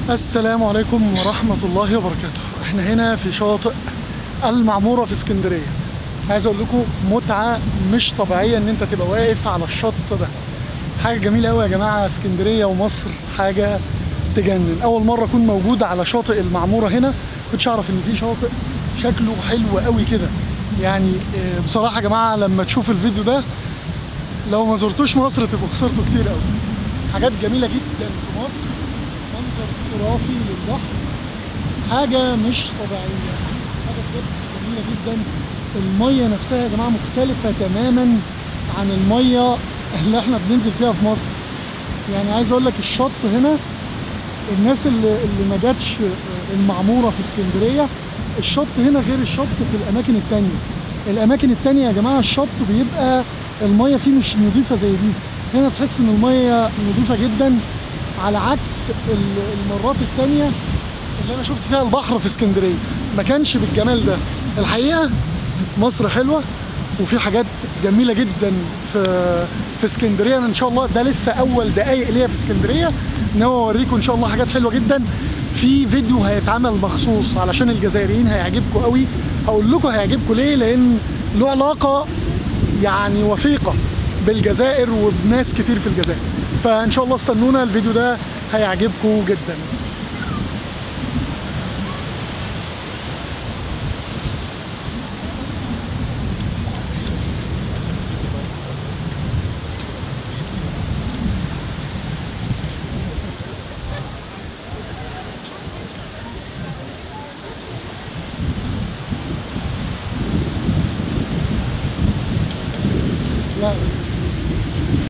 السلام عليكم ورحمة الله وبركاته احنا هنا في شاطئ المعمورة في اسكندرية عايز اقول لكم متعة مش طبيعية ان انت تبقى واقف على الشط ده حاجة جميلة قوي يا جماعة اسكندرية ومصر حاجة تجنن اول مرة اكون موجود على شاطئ المعمورة هنا كنتش اعرف ان في شاطئ شكله حلو قوي كده يعني اه، بصراحة يا جماعة لما تشوف الفيديو ده لو ما زرتوش مصر تبقوا خسرتوا كتير قوي حاجات جميلة جدا في مصر منظر خرافي للبحر حاجة مش طبيعية حاجة بجد جميلة جدا المية نفسها يا جماعة مختلفة تماما عن المية اللي احنا بننزل فيها في مصر يعني عايز اقول لك الشط هنا الناس اللي, اللي ما جاتش المعمورة في اسكندرية الشط هنا غير الشط في الأماكن التانية الأماكن التانية يا جماعة الشط بيبقى المية فيه مش نظيفة زي دي هنا تحس إن المية نظيفة جدا على عكس ال- المرات التانية اللي أنا شفت فيها البحر في اسكندرية ما كانش بالجمال ده الحقيقة مصر حلوة وفي حاجات جميلة جدا في في اسكندرية أنا إن شاء الله ده لسه أول دقايق ليا في اسكندرية ناوي أوريكم إن شاء الله حاجات حلوة جدا في فيديو هيتعمل مخصوص علشان الجزائريين هيعجبكم قوي هقول لكم هيعجبكم ليه لأن له علاقة يعني وثيقة بالجزائر وبناس كتير في الجزائر فإن شاء الله استنونا الفيديو ده هيعجبكم جدا